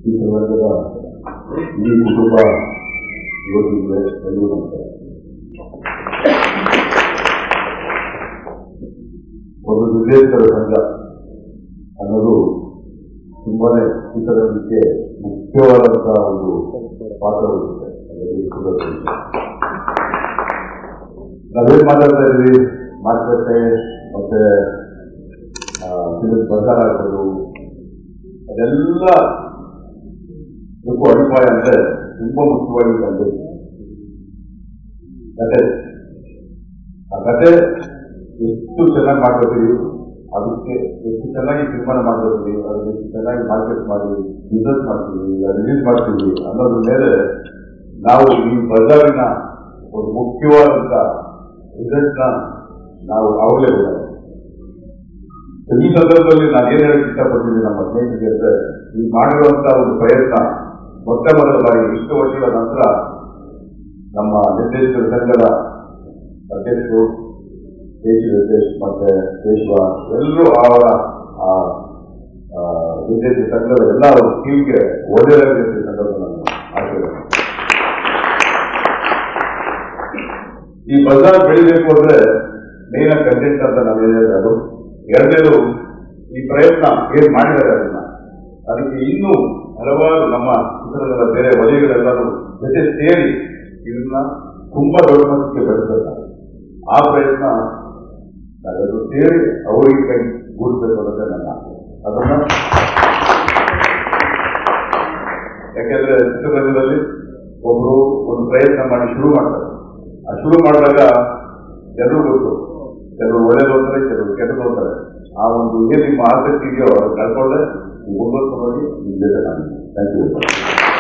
ಚಿತ್ರರಂಗದ ಇಡೀ ಕುಟುಂಬ ಯುವತಿಗೆ ಎಲ್ಲರೂ ನಮಸ್ಕಾರ ಒಂದು ನಿರ್ದೇಶಕರ ಸಂಘ ಅನ್ನೋದು ತುಂಬಾನೇ ಚಿತ್ರರಂಗಕ್ಕೆ ಮುಖ್ಯವಾದಂತಹ ಒಂದು ಪಾತ್ರ ವಹಿಸುತ್ತೆ ಅದರಲ್ಲಿ ಕೂಡ ವಿಷಯ. ನಾವೇನ್ ಮಾತಾಡ್ತಾ ಇದ್ವಿ ಮಾತುಕತೆ ಮತ್ತೆ ಫಿಲಿಂ ಪ್ರಚಾರ ಆಗ್ಬೋದು ಅದೆಲ್ಲ ಇದಕ್ಕೂ ಅಡಿಪಾಯ ಅಂದ್ರೆ ತುಂಬಾ ಮುಖ್ಯವಾಗಿ ಕಂಡು ಕತೆ ಆ ಕತೆ ಎಷ್ಟು ಚೆನ್ನಾಗಿ ಮಾಡ್ಕೊತೀವಿ ಅದಕ್ಕೆ ಎಷ್ಟು ಚೆನ್ನಾಗಿ ತೀರ್ಮಾನ ಮಾಡ್ಕೊತೀವಿ ಅದನ್ನ ಎಷ್ಟು ಚೆನ್ನಾಗಿ ಮಾರ್ಕೆಟ್ ಮಾಡಿ ಬಿಸ್ನೆಸ್ ಮಾಡ್ತೀವಿ ರಿಲೀಸ್ ಮಾಡ್ತೀವಿ ಅನ್ನೋದ್ರ ಮೇಲೆ ನಾವು ಈ ಬಜಾರಿನ ಒಂದು ಮುಖ್ಯವಾದಂತ ರಿಸಲ್ಟ್ ನ ನಾವು ಅವಾಗಲೇ ಗೊತ್ತಾಗ ಈ ಸಂದರ್ಭದಲ್ಲಿ ನಾನು ಏನ್ ಹೇಳಕ್ ಇಷ್ಟಪಡ್ತೀನಿ ನಮ್ಮ ಸ್ನೇಹಿತರಿಗೆ ಅಂದ್ರೆ ಈ ಮಾಡಿರುವಂತಹ ಒಂದು ಪ್ರಯತ್ನ ಮೊಟ್ಟ ಮೊದಲ ಬಾರಿ ಇಷ್ಟು ವರ್ಷಗಳ ನಂತರ ನಮ್ಮ ನಿರ್ದೇಶಕರ ಸಂಘದ ಅಧ್ಯಕ್ಷರು ದೇಶ ನಿರ್ದೇಶ್ ಮತ್ತೆ ಕೇಶವ ಎಲ್ಲರೂ ಅವರ ಆ, ಆ, ನಿರ್ದೇಶಕ ಸಂಘದ ಎಲ್ಲ ಟೀಮ್ಗೆ ಒಳ್ಳೆಯದಾಗಿ ಅಂತ ಈ ಸಂದರ್ಭದಲ್ಲಿ ನಾನು ಆಶೀರ್ವಾದ ಈ ಬಜಾರ್ ಬೆಳಿಬೇಕು ಅಂದ್ರೆ ಮೇನ್ ಕಂಟೆಂಟ್ ಅಂತ ನಾವು ಹೇಳಿದ್ರೆ ಅದು ಎರಡನೇದು ಈ ಪ್ರಯತ್ನ ಏನ್ ಮಾಡಿದ್ದಾರೆ ಅದನ್ನ ಅದಕ್ಕೆ ಇನ್ನೂ ಹಲವಾರು ನಮ್ಮ ಚಿತ್ರರಂಗದ ಬೇರೆ ವಲಯಗಳೆಲ್ಲರೂ ಜೊತೆ ಸೇರಿ ಇದನ್ನ ತುಂಬಾ ದೊಡ್ಡ ಮಟ್ಟಕ್ಕೆ ಬೆಳೆಸಿದ್ದಾರೆ ಆ ಪ್ರಯತ್ನ ನಾವೆಲ್ಲರೂ ಸೇರಿ ಅವರಿಗೆ ಕೈ ಗೂಡಿಸಬೇಕು ಅನ್ನೋದೇ ನನ್ನ ಆಸೆ ಅದನ್ನ ಯಾಕೆಂದ್ರೆ ಚಿತ್ರರಂಗದಲ್ಲಿ ಒಬ್ರು ಒಂದು ಪ್ರಯತ್ನ ಮಾಡಿ ಶುರು ಮಾಡ್ತಾರೆ ಆ ಶುರು ಮಾಡಿದಾಗ ಎಲ್ಲರೂ ಗೊತ್ತು ಕೆಲವರು ಒಳ್ಳೇದು ಹೋಗ್ತಾರೆ ಕೆಲವರು ಕೆಟ್ಟದ್ದು ಹೋಗ್ತಾರೆ ಆ ಒಂದು ಏನ್ ನಿಮ್ಮ ಆಸಕ್ತಿ ಇದೆಯೋ ಅದು ಕಳ್ಕೊಂಡ್ರೆ ನೀವು ಮುಂದುವರ್ಕೊಂಡು ಹೋಗಿ ನಿಮ್ಮ ಜೊತೆ ನಾನು ಥ್ಯಾಂಕ್ ಯು